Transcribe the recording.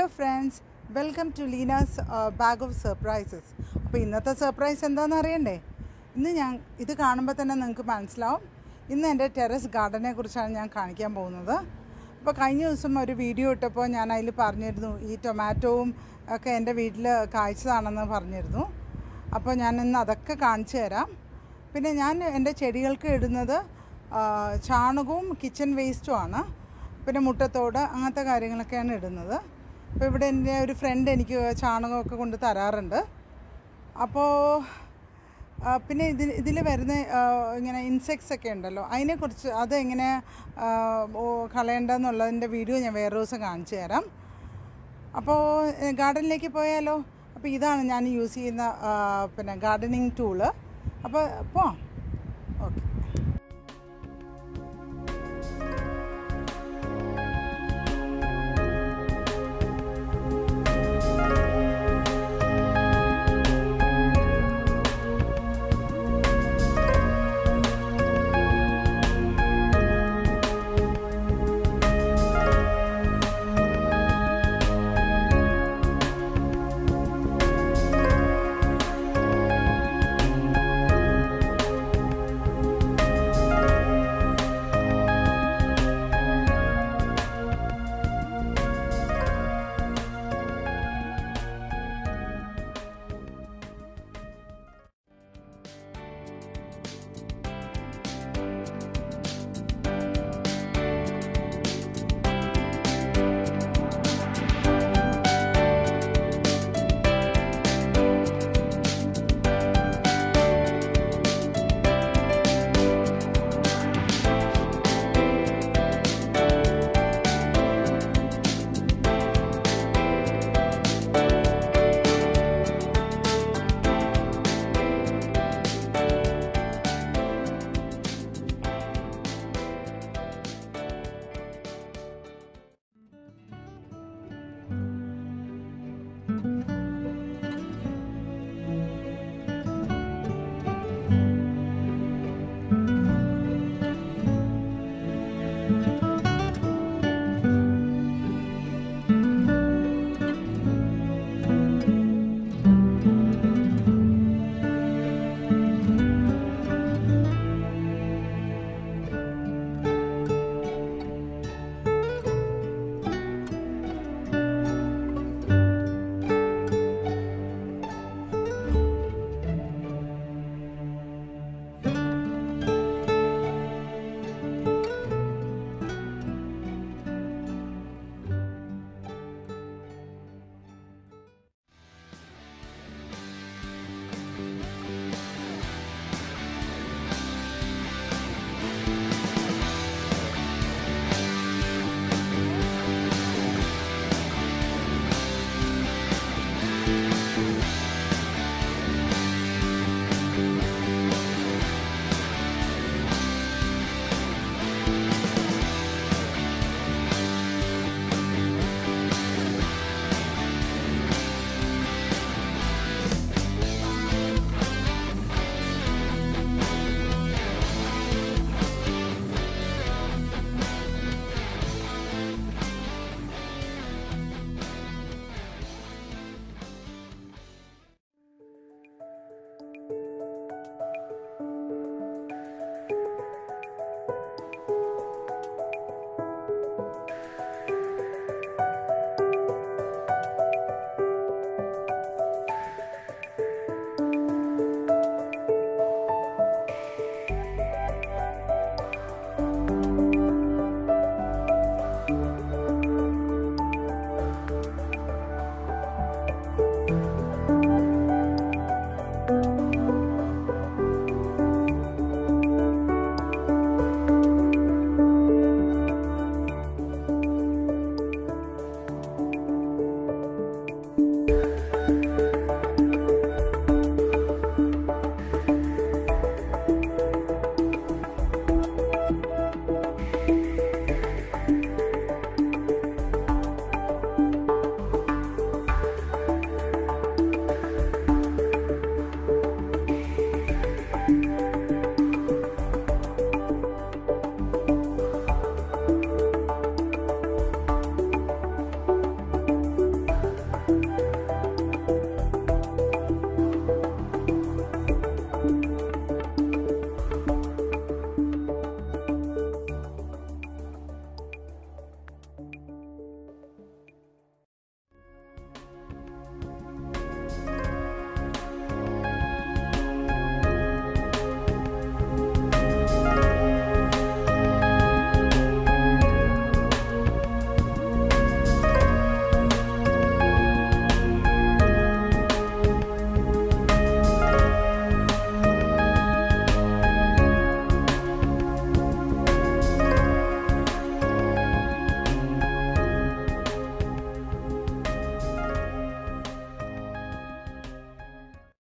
hello friends welcome to Leena's bag of surprises അപ്പോൾ ഇന്നത്തെ surprise എന്താണെന്ന് അറിയണ്ടേ ഇന്ന് ഞാൻ ഇത് കാണുമ്പോൾ തന്നെ നിങ്ങൾക്ക് മനസ്സിലാവും ഇന്ന് എൻ്റെ ടെറസ് ഗാർഡനെ കുറിച്ചാണ് ഞാൻ കാണിക്കാൻ പോകുന്നത് അപ്പോൾ കഴിഞ്ഞ ദിവസം ഒരു വീഡിയോ ഇട്ടപ്പോൾ ഞാൻ അതിൽ പറഞ്ഞിരുന്നു ഈ ടൊമാറ്റോവും ഒക്കെ എൻ്റെ വീട്ടിൽ കായ്ച്ചതാണെന്ന് പറഞ്ഞിരുന്നു അപ്പോൾ ഞാൻ ഇന്ന് അതൊക്കെ കാണിച്ചു തരാം പിന്നെ ഞാൻ എൻ്റെ ചെടികൾക്ക് ഇടുന്നത് ആ, ചാണകവും കിച്ചൺ വേസ്റ്റും ആണ് പിന്നെ മുട്ടത്തോട് അങ്ങനത്തെ കാര്യങ്ങളൊക്കെയാണ് ഇടുന്നത് അപ്പോൾ ഇവിടെ എൻ്റെ ഒരു ഫ്രണ്ട് എനിക്ക് ചാണകമൊക്കെ കൊണ്ട് തരാറുണ്ട് അപ്പോൾ ആ, പിന്നെ ഇതിൽ ഇതിൽ വരുന്ന ആ, ഇങ്ങനെ ഇൻസെക്ട്സ് ഒക്കെ ഉണ്ടല്ലോ അതിനെക്കുറിച്ച് അതെങ്ങനെ ആ, ഓ, കളയേണ്ടതെന്നുള്ളതിൻ്റെ വീഡിയോ ഞാൻ വേറെ ദിവസം കാണിച്ചു തരാം അപ്പോൾ ഗാർഡനിലേക്ക് പോയാലോ അപ്പോൾ ഇതാണ് ഞാൻ യൂസ് ചെയ്യുന്ന ആ, പിന്നെ ഗാർഡനിങ് ടൂള് അപ്പോൾ പോവാം